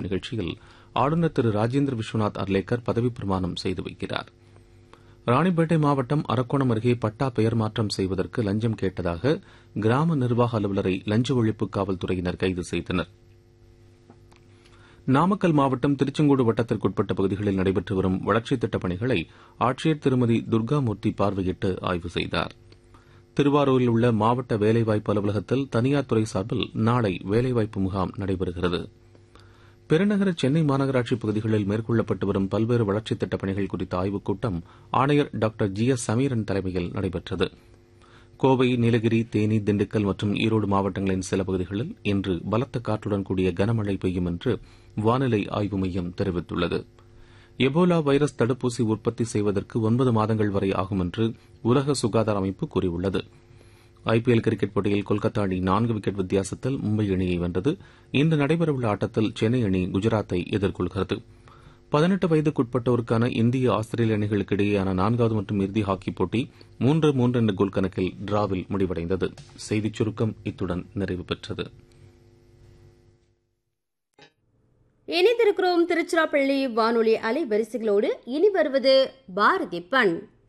நிகழ்ச்சியில் ஆளுநர் திரு ராஜேந்திர விஸ்வநாத் அர்லேக்கர் பதவிப் பிரமாணம் செய்து வைக்கிறார் ராணிப்பேட்டை மாவட்டம் அரக்கோணம் அருகே பட்டா பெயர் மாற்றம் செய்வதற்கு லஞ்சம் கேட்டதாக கிராம நிர்வாக அலுவலரை லஞ்ச ஒழிப்பு காவல்துறையினர் கைது செய்தனர் நாமக்கல் மாவட்டம் திருச்செங்கோடு வட்டத்திற்குட்பட்ட பகுதிகளில் நடைபெற்று வரும் வளர்ச்சித் திட்டப் பணிகளை ஆட்சியர் திருமதி துர்காமூர்த்தி பார்வையிட்டு ஆய்வு செய்தார் திருவாரூரில் உள்ள மாவட்ட வேலைவாய்ப்பு அலுவலகத்தில் தனியார் துறை சார்பில் நாளை வேலைவாய்ப்பு முகாம் நடைபெறுகிறது பெருநகர சென்னை மாநகராட்சி பகுதிகளில் மேற்கொள்ளப்பட்டு வரும் பல்வேறு வளர்ச்சித் திட்டப் பணிகள் குறித்த ஆய்வுக் கூட்டம் ஆணையர் டாக்டர் ஜி எஸ் சமீரன் தலைமையில் நடைபெற்றது கோவை நீலகிரி தேனி திண்டுக்கல் மற்றும் ஈரோடு மாவட்டங்களின் சில பகுதிகளில் இன்று பலத்த காற்றுடன் கூடிய கனமழை பெய்யும் என்று வானிலை ஆய்வு மையம் தெரிவித்துள்ளது எபோலா வைரஸ் தடுப்பூசி உற்பத்தி செய்வதற்கு ஒன்பது மாதங்கள் வரை ஆகும் என்று உலக சுகாதார அமைப்பு கூறியுள்ளது ஐபிஎல் கிரிக்கெட் போட்டியில் கொல்கத்தா அணி நான்கு விக்கெட் வித்தியாசத்தில் மும்பை அணியை வென்றது இன்று நடைபெறவுள்ள ஆட்டத்தில் சென்னை அணி குஜராத்தை எதிர்கொள்கிறது பதினெட்டு வயதுக்குட்பட்டோருக்கான இந்திய ஆஸ்திரேலிய அணிகளுக்கு இடையேயான நான்காவது மற்றும் இறுதி ஹாக்கிப் போட்டி மூன்று மூன்று என்ற கோல் கணக்கில் டிராவில் முடிவடைந்தது செய்திச் சுருக்கம் இத்துடன் நிறைவு பெற்றது இணைந்திருக்கிறோம் திருச்சிராப்பள்ளி வானொலி அலைவரிசைகளோடு இனி வருவது பாரதி பண்